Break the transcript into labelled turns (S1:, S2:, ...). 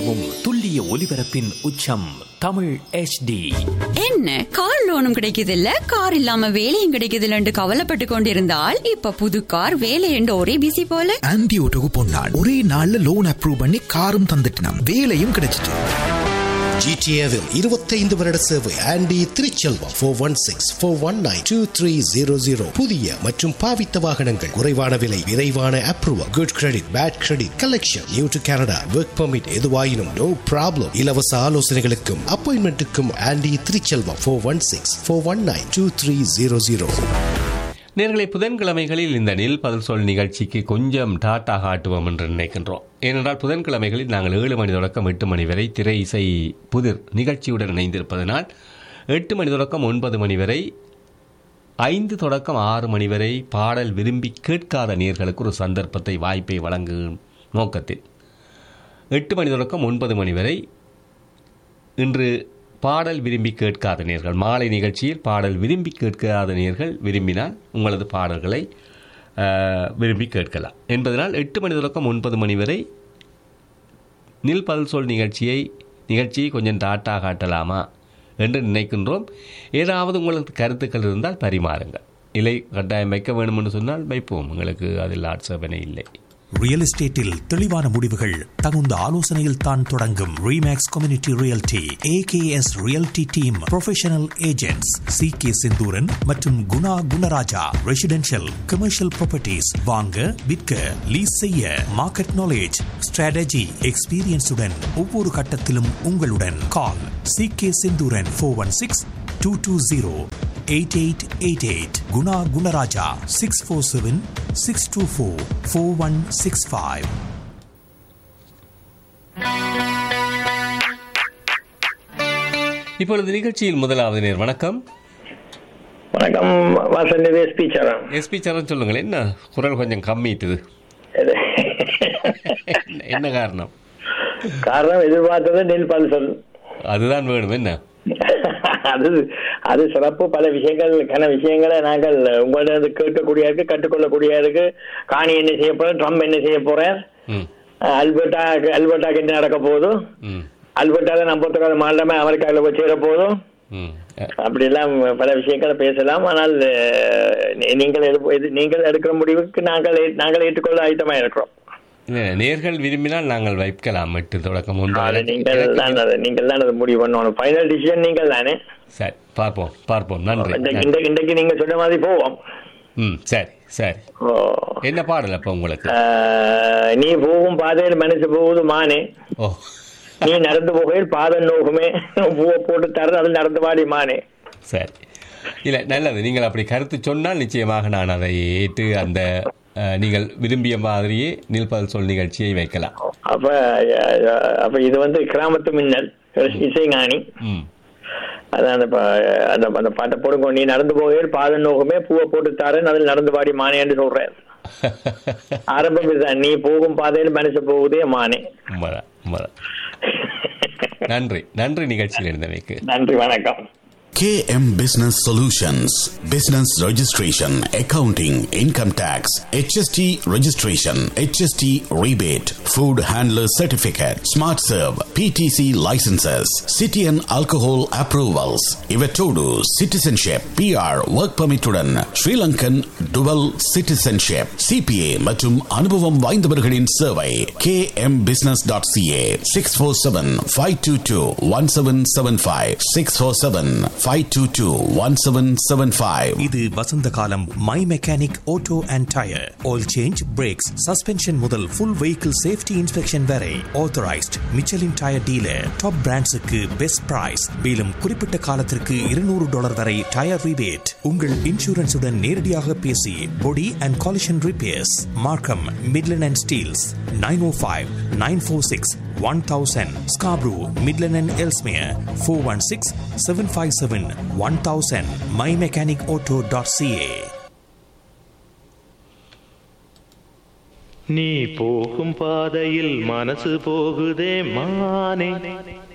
S1: வழங்கும் துல்லிய ஒலிபரப்பின் உச்சம் தமிழ் HD
S2: என்ன கார் லோனும் கிடைக்குது இல்ல கார் இல்லாம வேலையும் கிடைக்குது இல்லன்னு கவலைப்பட்டு கொண்டிருந்தால் இப்ப புது கார் வேலை என்று ஒரே பிசி போல
S3: ஆன்டி ஓட்டோக்கு பொன்னாள் ஒரே நாள்ல லோன் அப்ரூவ் பண்ணி காரும் தந்துட்டினாம் வேலையும் கிடைச்சிட்டு
S4: ஜிடிஏவில் இருபத்தைந்து வருட சேவை Andy Thiruchelvam four one six four one nine two three zero zero புதிய மற்றும் பாவித்த வாகனங்கள் குறைவான விலை விரைவான approval good credit bad credit collection new to Canada work permit எதுவாயினும் நோ ப்ராப்ளம் இலவச ஆலோசனைகளுக்கும் அப்பாயின்மெண்ட்டுக்கும் Andy Thiruchelvam four one six four one nine two three zero zero
S5: நேர்களை புதன்கிழமைகளில் இந்த நெல் பதில் சொல் நிகழ்ச்சிக்கு கொஞ்சம் டாட்டா காட்டுவோம் என்று நினைக்கின்றோம் ஏனென்றால் புதன்கிழமைகளில் நாங்கள் ஏழு மணி தொடக்கம் எட்டு மணி வரை திரை இசை புதிர் நிகழ்ச்சியுடன் இணைந்திருப்பதனால் எட்டு மணி தொடக்கம் ஒன்பது மணி வரை ஐந்து தொடக்கம் ஆறு மணி வரை பாடல் விரும்பி கேட்காத நேர்களுக்கு ஒரு சந்தர்ப்பத்தை வாய்ப்பை வழங்கும் நோக்கத்தில் எட்டு மணி தொடக்கம் ஒன்பது மணி வரை இன்று பாடல் விரும்பி கேட்காத நேர்கள் மாலை நிகழ்ச்சியில் பாடல் விரும்பி கேட்காத நேர்கள் விரும்பினால் உங்களது பாடல்களை அஹ், விரும்பி கேட்கலாம் என்பதனால் எட்டு மணி தொடக்கம் ஒன்பது மணி வரை நில் பதில் சொல் நிகழ்ச்சியை நிகழ்ச்சியை கொஞ்சம் டாட்டா காட்டலாமா என்று நினைக்கின்றோம் ஏதாவது உங்களுக்கு கருத்துக்கள் இருந்தால் பரிமாறுங்கள் இல்லை கட்டாயம் வைக்க வேண்டும் என்று சொன்னால் வைப்போம் உங்களுக்கு அதில் ஆட்சேபனை இல்லை
S6: ரியல் எஸ்டேட்டில் தெளிவான முடிவுகள் தகுந்த ஆலோசனையில் தான் தொடங்கும் Remax community realty AKS realty team professional agents C K Senthuran மற்றும் Guna Gunaraja residential commercial properties வாங்க விற்க லீஸ் செய்ய மார்க்கெட் நாலேஜ் ஸ்ட்ராட்டஜி எக்ஸ்பீரியன்ஸுடன் ஒவ்வொரு கட்டத்திலும் உங்களுடன் call C K Senthuran four one six two two zero eight eight eight eight Guna Gunaraja six four seven six two four four one six five
S5: இப்பொழுது நிகழ்ச்சியில் முதலாவது நேர் வணக்கம்
S7: வணக்கம் வாசன் எஸ்பி சரண்
S5: எஸ்பி சரண் சொல்லுங்கள் என்ன குரல் கொஞ்சம் கம்மிட்டுது என்ன காரணம்
S7: காரணம் எதிர்பார்த்தது நெல் பல்சல்
S5: அதுதான் வேணும் என்ன
S7: அது அது சிறப்பு பல விஷயங்கள் கன விஷயங்களை நாங்கள் உங்களிடம் கேட்கக்கூடிய இருக்கு கற்றுக்கொள்ளக்கூடிய இருக்கு காணி என்ன செய்ய போறேன் ட்ரம்ப் என்ன செய்ய போறேன்
S5: ம்
S7: அல்பர்டா அல்பர்டாக்கு என்ன நடக்க போகுது
S5: ம்
S7: அல்பர்டால நம்பத்தொரு மாநிலமே அமெரிக்காவில் போய் சேர போதும்
S5: ம் அஹ்,
S7: அப்படியெல்லாம் பல விஷயங்களை பேசலாம் ஆனால் அஹ், நீ- நீங்கள் எடு- இது- நீங்கள் எடுக்கிற முடிவுக்கு நாங்கள் ஏ- நாங்கள் ஏற்றுக்கொள்ள ஆயத்தமா இருக்கிறோம்
S5: இல்ல, நேர்கள் விரும்பினால் நாங்கள் வைக்கலாம் எட்டு தொடக்கம் ஒன்று
S7: அது
S5: வரை.
S7: நீங்கள் தான் அது நீங்கள் தான் அது முடிவு பண்ணணும் ஃபைனல் டிசிஷன் நீங்கள் தானே
S5: சரி பார்ப்போம் பார்ப்போம் நன்றி
S7: இன்றைக்கு
S5: நன்றி.
S7: இன்றைக்கு- இன்றைக்கு நீங்க சொன்ன மாதிரி போவோம்
S5: ம் சரி சரி
S7: ஓ.
S5: என்ன பாடல் அப்போ உங்களுக்கு
S7: ஆஹ், நீ போகும் பாதையில் மனசு போகுது மானே
S5: ஓ
S7: நீ நடந்து போகையில் பாதம் நோகுமே பூவை போட்டு தரது அதில் நடந்து வாடி மானே
S5: சரி இல்லை நல்லது நீங்கள் அப்படி கருத்து சொன்னால் நிச்சயமாக நான் அதை ஏற்று அந்த அஹ், நீங்கள் விரும்பிய மாதிரியே நில்பல் சொல் நிகழ்ச்சியை வைக்கலாம்
S7: அப்ப அஹ், அப்ப இது வந்து கிராமத்து மின்னல் இசைஞானி
S5: ம்
S7: அதான் அந்த பா- அந்த அந்த பாட்டை போடுங்க நீ நடந்து போகையில் பாதம் நோகுமே பூவை போட்டு தரேன் அதில் நடந்து வாடி மானே என்று சொல்றேன் ஆரம்பம் இதுதான் நீ போகும் பாதையில் மனசு போகுதே மானே
S5: உண்மைதான் உண்மைதான் நன்றி நன்றி நிகழ்ச்சியில் இருந்தமைக்கு
S7: நன்றி வணக்கம்
S8: KM Business Solutions Business Registration, Accounting, Income Tax, HST Registration, HST Rebate, Food Handler Certificate, Smart Serve, PTC Licenses, City and Alcohol Approvals, Ivetodu, Citizenship, PR, Work Permit உடன் Sri Lankan Dual Citizenship, CPA மற்றும் அனுபவம் வாய்ந்தவர்களின் சேவை kmbusiness.ca 647-522-1775 647-522-1775
S6: இது வசந்த காலம் my mechanic auto and tyre oil change brakes suspension முதல் full vehicle safety inspection வரை authorised Michelin tyre dealer top பிராண்ட்ஸுக்கு பெஸ்ட் பிரைஸ் மேலும் குறிப்பிட்ட காலத்திற்கு இருநூறு டாலர் வரை டயர் ரிபேட் உங்கள் இன்சூரன்ஸுடன் நேரடியாக பேசி body and collision repairs Markham Midland and Steeles nine O five nine four six one thousand Scarborough Midland and Ellesmere four one six seven five seven one thousand my mechanic auto dot C A
S9: நீ போகும் பாதையில் மனசு போகுதே மானே